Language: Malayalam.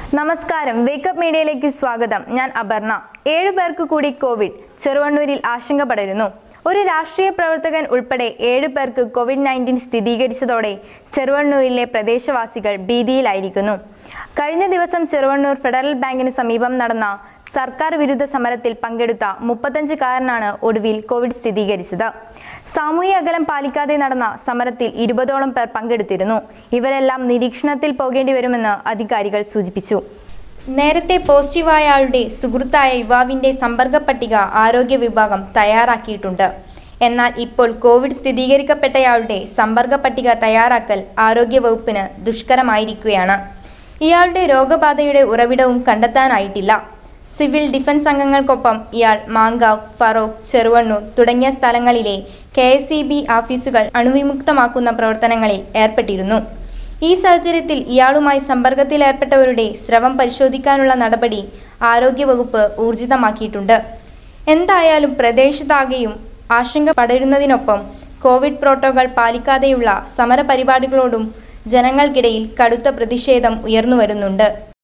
നമസ്കാരം വേക്കപ്പ് മീഡിയയിലേക്ക് സ്വാഗതം ഞാൻ അപർണ ഏഴു പേർക്ക് കൂടി കോവിഡ് ചെറുവണ്ണൂരിൽ ആശങ്ക പടരുന്നു ഒരു രാഷ്ട്രീയ പ്രവർത്തകൻ ഉൾപ്പെടെ ഏഴു പേർക്ക് കോവിഡ് നയൻറ്റീൻ സ്ഥിരീകരിച്ചതോടെ ചെറുവണ്ണൂരിലെ പ്രദേശവാസികൾ ഭീതിയിലായിരിക്കുന്നു കഴിഞ്ഞ ദിവസം ചെറുവണ്ണൂർ ഫെഡറൽ ബാങ്കിന് സമീപം നടന്ന സർക്കാർ വിരുദ്ധ സമരത്തിൽ പങ്കെടുത്ത മുപ്പത്തഞ്ചുകാരനാണ് ഒടുവിൽ കോവിഡ് സ്ഥിരീകരിച്ചത് സാമൂഹ്യ അകലം പാലിക്കാതെ നടന്ന സമരത്തിൽ ഇരുപതോളം പേർ പങ്കെടുത്തിരുന്നു ഇവരെല്ലാം നിരീക്ഷണത്തിൽ പോകേണ്ടി വരുമെന്ന് അധികാരികൾ സൂചിപ്പിച്ചു നേരത്തെ പോസിറ്റീവായ ആളുടെ സുഹൃത്തായ യുവാവിന്റെ സമ്പർക്ക പട്ടിക ആരോഗ്യ വിഭാഗം തയ്യാറാക്കിയിട്ടുണ്ട് എന്നാൽ ഇപ്പോൾ കോവിഡ് സ്ഥിരീകരിക്കപ്പെട്ടയാളുടെ സമ്പർക്ക പട്ടിക തയ്യാറാക്കൽ ആരോഗ്യവകുപ്പിന് ദുഷ്കരമായിരിക്കുകയാണ് ഇയാളുടെ രോഗബാധയുടെ ഉറവിടവും കണ്ടെത്താനായിട്ടില്ല സിവിൽ ഡിഫൻസ് അംഗങ്ങൾക്കൊപ്പം ഇയാൾ മാങ്കാവ് ഫറോക്ക് ചെറുവണ്ണൂർ തുടങ്ങിയ സ്ഥലങ്ങളിലെ കെ എസ് ഇ ബി ഓഫീസുകൾ അണുവിമുക്തമാക്കുന്ന പ്രവർത്തനങ്ങളിൽ ഏർപ്പെട്ടിരുന്നു ഈ സാഹചര്യത്തിൽ ഇയാളുമായി സമ്പർക്കത്തിലേർപ്പെട്ടവരുടെ സ്രവം പരിശോധിക്കാനുള്ള നടപടി ആരോഗ്യവകുപ്പ് ഊർജിതമാക്കിയിട്ടുണ്ട് എന്തായാലും പ്രദേശത്താകെയും ആശങ്ക പടരുന്നതിനൊപ്പം കോവിഡ് പ്രോട്ടോകോൾ പാലിക്കാതെയുള്ള സമരപരിപാടികളോടും ജനങ്ങൾക്കിടയിൽ കടുത്ത പ്രതിഷേധം ഉയർന്നുവരുന്നുണ്ട്